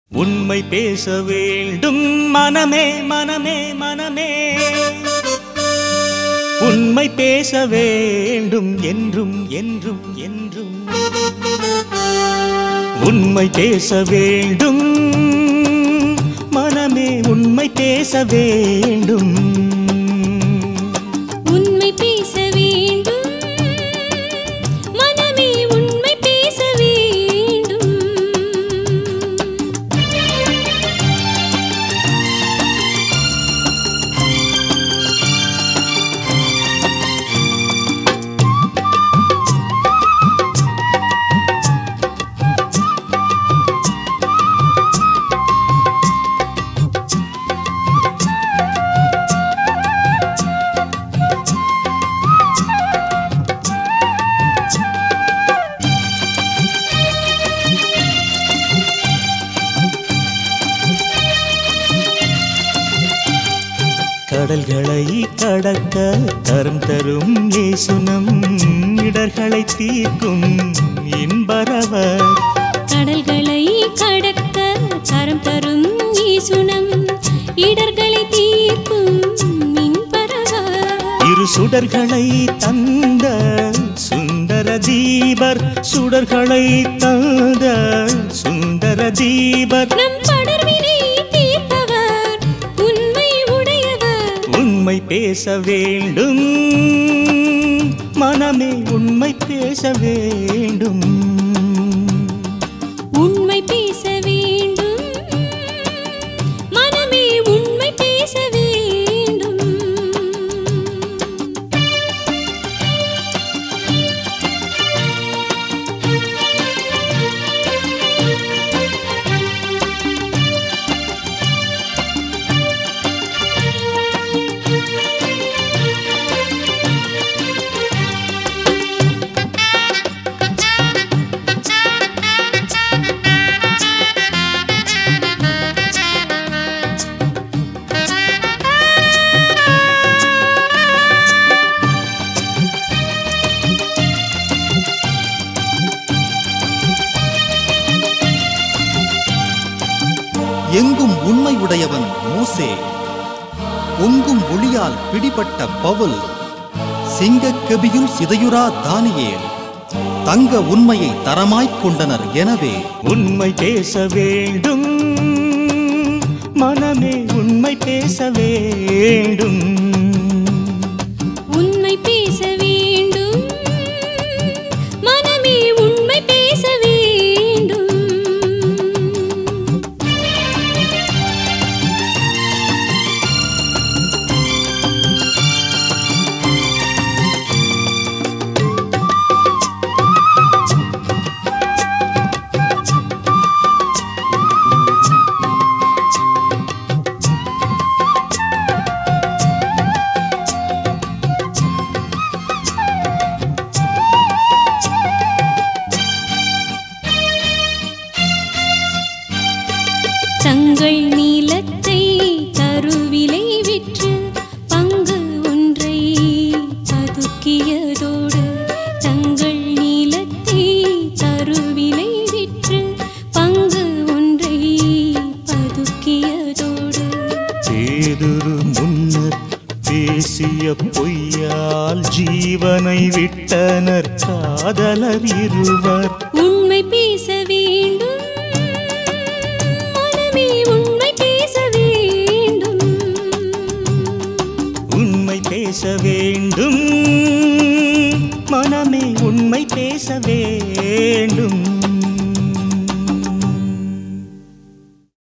உண்மை பேச வேண்டும் மனமே மனமே மனமே உண்மை பேச வேண்டும் என்றும் என்றும் என்றும் உண்மை பேச வேண்டும் மனமே உண்மை பேச வேண்டும் உண்மை பேச வேண்டும் மனமே உண்மை பேச வேண்டும் கடல்களை கடக்க கரம் தரும் ஏசுனம் இடர்களை தீர்க்கும் இன்பரவர் கடல்களை கடக்க கரம் தரும் ஈசுனம் இடர்களை தீர்க்கும் மின்பரவர் இரு சுடர்களை தந்த சுந்தர தீபர் சுடர்களை தந்த சுந்தர தீபர் நம் படர்வினை தீர்த்தவர் உண்மை உடையவர் உண்மை பேச வேண்டும் மனமே உண்மை பேச வேண்டும் உண்மை பேச வேண்டும் மனமே உண்மை பேச வேண்டும் எங்கும் உண்மை உடையவன் மோசே பொங்கும் ஒளியால் பிடிபட்ட பவுல் சிங்கக் கெபியுள் சிதையுறா தானியேல் தங்க உண்மையை தரமாய்க் கொண்டனர் எனவே உண்மை பேச வேண்டும் மனமே உண்மை பேச வேண்டும் உண்மை பேச வேண்டும் மனமே உண்மை பேச வேண்டும் தங்கள் நீலத்தை தருவிலை விற்று பங்கு ஒன்றை பதுக்கியதோடு தங்கள் நீலத்தை தருவிலை விற்று பங்கு ஒன்றை பதுக்கியதோடு பேதுரு முன்னர் பேசிய பொய்யால் ஜீவனை விட்டனர் காதலர் இருவர் உண்மை பேச வேண்டும் மனமே உண்மை பேச வேண்டும் உண்மை பேச வேண்டும் மனமே உண்மை பேச வேண்டும்